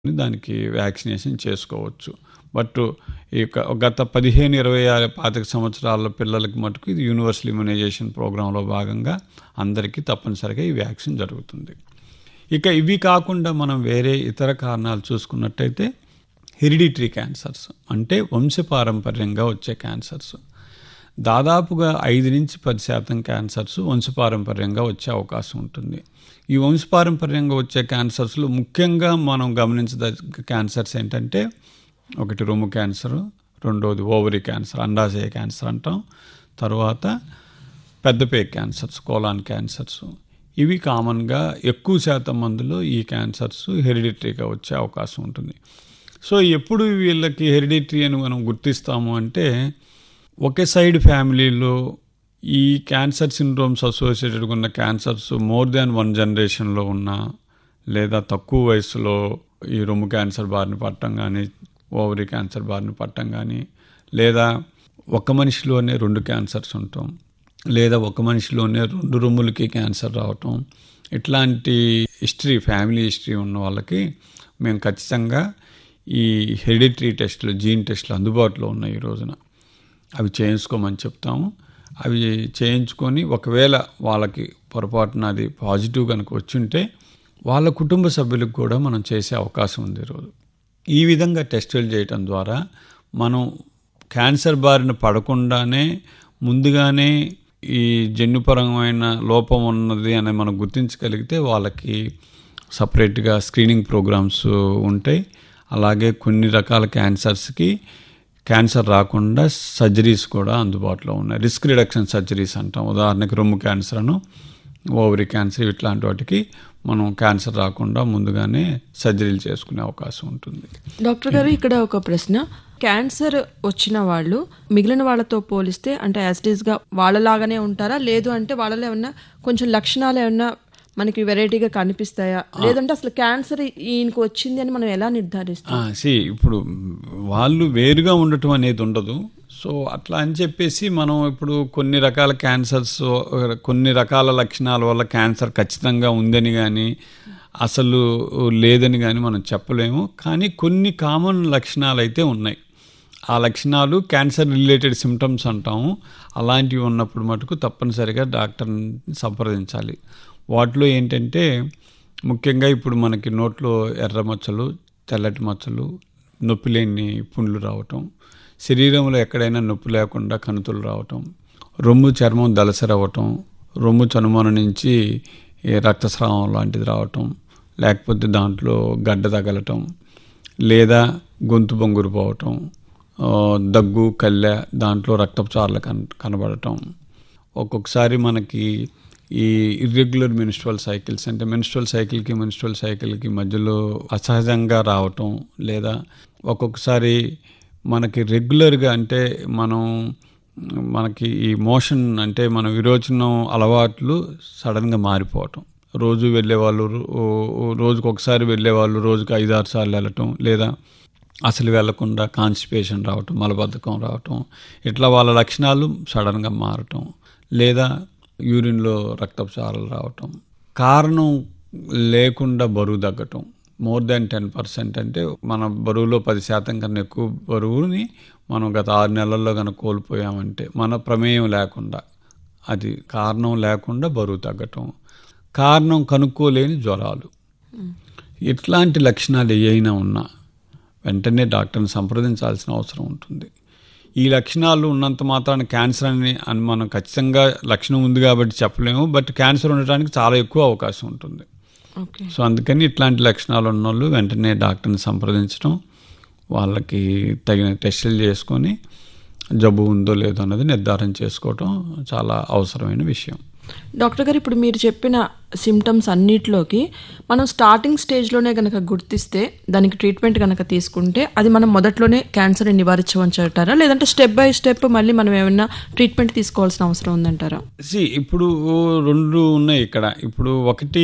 దానికి వ్యాక్సినేషన్ చేసుకోవచ్చు బట్ ఈ యొక్క గత పదిహేను ఇరవై ఆరు పాతిక సంవత్సరాల పిల్లలకి మటుకు ఇది యూనివర్సల్ ఇమ్యునైజేషన్ ప్రోగ్రాంలో భాగంగా అందరికీ తప్పనిసరిగా ఈ వ్యాక్సిన్ జరుగుతుంది ఇక ఇవి కాకుండా మనం వేరే ఇతర కారణాలు చూసుకున్నట్టయితే హెరిడిటరీ క్యాన్సర్స్ అంటే వంశపారంపర్యంగా వచ్చే క్యాన్సర్స్ దాదాపుగా ఐదు నుంచి పది శాతం క్యాన్సర్స్ వంశపారంపర్యంగా వచ్చే అవకాశం ఉంటుంది ఈ వంశపారంపర్యంగా వచ్చే క్యాన్సర్స్లో ముఖ్యంగా మనం గమనించదగ్గ క్యాన్సర్స్ ఏంటంటే ఒకటి రొమ్ము క్యాన్సర్ రెండోది ఓవరీ క్యాన్సర్ అండాశయ క్యాన్సర్ అంటాం తర్వాత పెద్దపే క్యాన్సర్స్ కోలాన్ క్యాన్సర్స్ ఇవి కామన్గా ఎక్కువ శాతం మందిలో ఈ క్యాన్సర్స్ హెరిడిటరీగా వచ్చే అవకాశం ఉంటుంది సో ఎప్పుడు వీళ్ళకి హెరిడిటరీ అని మనం గుర్తిస్తాము అంటే ఒకే సైడ్ ఫ్యామిలీలో ఈ క్యాన్సర్ సిండ్రోమ్స్ అసోసియేటెడ్గా ఉన్న క్యాన్సర్స్ మోర్ దాన్ వన్ జనరేషన్లో ఉన్న లేదా తక్కువ వయసులో ఈ రొమ్ము క్యాన్సర్ బారిన పట్టడం కానీ ఓవరీ క్యాన్సర్ బారిన పట్టడం కానీ లేదా ఒక మనిషిలోనే రెండు క్యాన్సర్స్ ఉంటాం లేదా ఒక మనిషిలోనే రెండు రొమ్ములకి క్యాన్సర్ రావటం ఇట్లాంటి హిస్టరీ ఫ్యామిలీ హిస్టరీ ఉన్న వాళ్ళకి మేము ఖచ్చితంగా ఈ హెరిడిటరీ టెస్టులు జీన్ టెస్టులు అందుబాటులో ఉన్నాయి ఈ రోజున అవి చేయించుకోమని చెప్తాము అవి చేయించుకొని ఒకవేళ వాళ్ళకి పొరపాటున అది పాజిటివ్ కనుక వచ్చుంటే వాళ్ళ కుటుంబ సభ్యులకు కూడా మనం చేసే అవకాశం ఉంది ఈరోజు ఈ విధంగా టెస్టులు చేయటం ద్వారా మనం క్యాన్సర్ బారిన పడకుండానే ముందుగానే ఈ జన్యుపరమైన లోపం ఉన్నది అని మనం గుర్తించగలిగితే వాళ్ళకి సపరేట్గా స్క్రీనింగ్ ప్రోగ్రామ్స్ ఉంటాయి అలాగే కొన్ని రకాల క్యాన్సర్స్కి క్యాన్సర్ రాకుండా సర్జరీస్ కూడా అందుబాటులో ఉన్నాయి రిస్క్ రిడక్షన్ సర్జరీస్ అంటాం ఉదాహరణకి రొమ్ము క్యాన్సర్ను ఓవరీ క్యాన్సర్ ఇట్లాంటి వాటికి మనం క్యాన్సర్ రాకుండా ముందుగానే సర్జరీలు చేసుకునే అవకాశం ఉంటుంది డాక్టర్ గారు ఇక్కడ ఒక ప్రశ్న క్యాన్సర్ వచ్చిన వాళ్ళు మిగిలిన వాళ్ళతో పోలిస్తే అంటే యాజ్ గా వాళ్ళలాగానే ఉంటారా లేదు అంటే వాళ్ళలో ఏమన్నా కొంచెం లక్షణాలు ఏమన్నా మనకి వెరైటీగా కనిపిస్తాయా లేదంటే అసలు క్యాన్సర్ ఈయనకు వచ్చింది అని మనం ఎలా నిర్ధారిస్తాం సి ఇప్పుడు వాళ్ళు వేరుగా ఉండటం అనేది ఉండదు సో అట్లా అని చెప్పేసి మనం ఇప్పుడు కొన్ని రకాల క్యాన్సర్స్ కొన్ని రకాల లక్షణాల వల్ల క్యాన్సర్ ఖచ్చితంగా ఉందని కానీ అసలు లేదని కానీ మనం చెప్పలేము కానీ కొన్ని కామన్ లక్షణాలు అయితే ఉన్నాయి ఆ లక్షణాలు క్యాన్సర్ రిలేటెడ్ సిమ్టమ్స్ అంటాము అలాంటివి ఉన్నప్పుడు మటుకు తప్పనిసరిగా డాక్టర్ని సంప్రదించాలి వాటిలో ఏంటంటే ముఖ్యంగా ఇప్పుడు మనకి నోట్లో ఎర్ర మచ్చలు తెల్లటి మచ్చలు నొప్పి లేని పుండ్లు రావటం శరీరంలో ఎక్కడైనా నొప్పి లేకుండా కణుతులు రావటం రొమ్ము చర్మం దలసరవటం రొమ్ము చనుమన నుంచి రక్తస్రావం లాంటిది రావటం లేకపోతే దాంట్లో గడ్డ తగలటం లేదా గొంతు బొంగురు పోవటం దగ్గు కళ్ళె దాంట్లో రక్తపు చార్లు కన్ కనబడటం ఒక్కొక్కసారి మనకి ఈ ఇర్రెగ్యులర్ మినిస్ట్రల్ సైకిల్స్ అంటే మినిస్ట్రల్ సైకిల్కి మినిస్ట్రల్ సైకిల్కి మధ్యలో అసహజంగా రావటం లేదా ఒక్కొక్కసారి మనకి రెగ్యులర్గా అంటే మనం మనకి ఈ మోషన్ అంటే మన విరోచనం అలవాట్లు సడన్గా మారిపోవటం రోజు వెళ్ళేవాళ్ళు రోజుకు ఒకసారి వెళ్ళేవాళ్ళు రోజుకు ఐదారు సార్లు వెళ్ళటం లేదా అసలు వెళ్లకుండా కాన్స్టిపేషన్ రావటం మలబద్ధకం రావటం ఇట్లా వాళ్ళ లక్షణాలు సడన్గా మారటం లేదా యూరిన్లో రక్తపు చారలు రావటం కారణం లేకుండా బరువు తగ్గటం మోర్ దాన్ టెన్ పర్సెంట్ అంటే మన బరువులో పది శాతం కన్నా ఎక్కువ బరువుని మనం గత ఆరు నెలల్లో కనుక కోల్పోయామంటే మన ప్రమేయం లేకుండా అది కారణం లేకుండా బరువు తగ్గటం కారణం కనుక్కోలేని జ్వరాలు ఇట్లాంటి లక్షణాలు ఏవైనా ఉన్నా వెంటనే డాక్టర్ని సంప్రదించాల్సిన అవసరం ఉంటుంది ఈ లక్షణాలు ఉన్నంత మాత్రాన క్యాన్సర్ అని అని మనం ఖచ్చితంగా లక్షణం ఉంది కాబట్టి చెప్పలేము బట్ క్యాన్సర్ ఉండటానికి చాలా ఎక్కువ అవకాశం ఉంటుంది ఓకే సో అందుకని ఇట్లాంటి లక్షణాలు ఉన్న వాళ్ళు వెంటనే డాక్టర్ని సంప్రదించడం వాళ్ళకి తగిన టెస్టులు చేసుకొని జబ్బు ఉందో లేదో అన్నది నిర్ధారణ చేసుకోవటం చాలా అవసరమైన విషయం డాక్టర్ గారు ఇప్పుడు మీరు చెప్పిన సిమ్టమ్స్ అన్నిటిలోకి మనం స్టార్టింగ్ స్టేజ్లోనే గనక గుర్తిస్తే దానికి ట్రీట్మెంట్ గనక తీసుకుంటే అది మనం మొదట్లోనే క్యాన్సర్ని నివారించవచ్చు అంటారా లేదంటే స్టెప్ బై స్టెప్ మళ్ళీ మనం ఏమైనా ట్రీట్మెంట్ తీసుకోవాల్సిన అవసరం ఉందంటారా సి ఇప్పుడు రెండు ఉన్నాయి ఇక్కడ ఇప్పుడు ఒకటి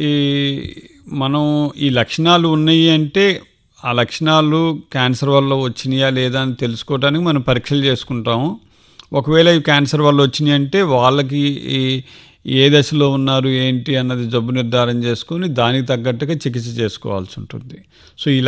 మనం ఈ లక్షణాలు ఉన్నాయి అంటే ఆ లక్షణాలు క్యాన్సర్ వల్ల వచ్చినాయా లేదా అని తెలుసుకోవడానికి మనం పరీక్షలు చేసుకుంటాము ఒకవేళ ఈ క్యాన్సర్ వల్ల వచ్చినాయి అంటే వాళ్ళకి ఏ దశలో ఉన్నారు ఏంటి అన్నది జబ్బు నిర్ధారణ చేసుకొని దానికి తగ్గట్టుగా చికిత్స చేసుకోవాల్సి ఉంటుంది సో ఇలా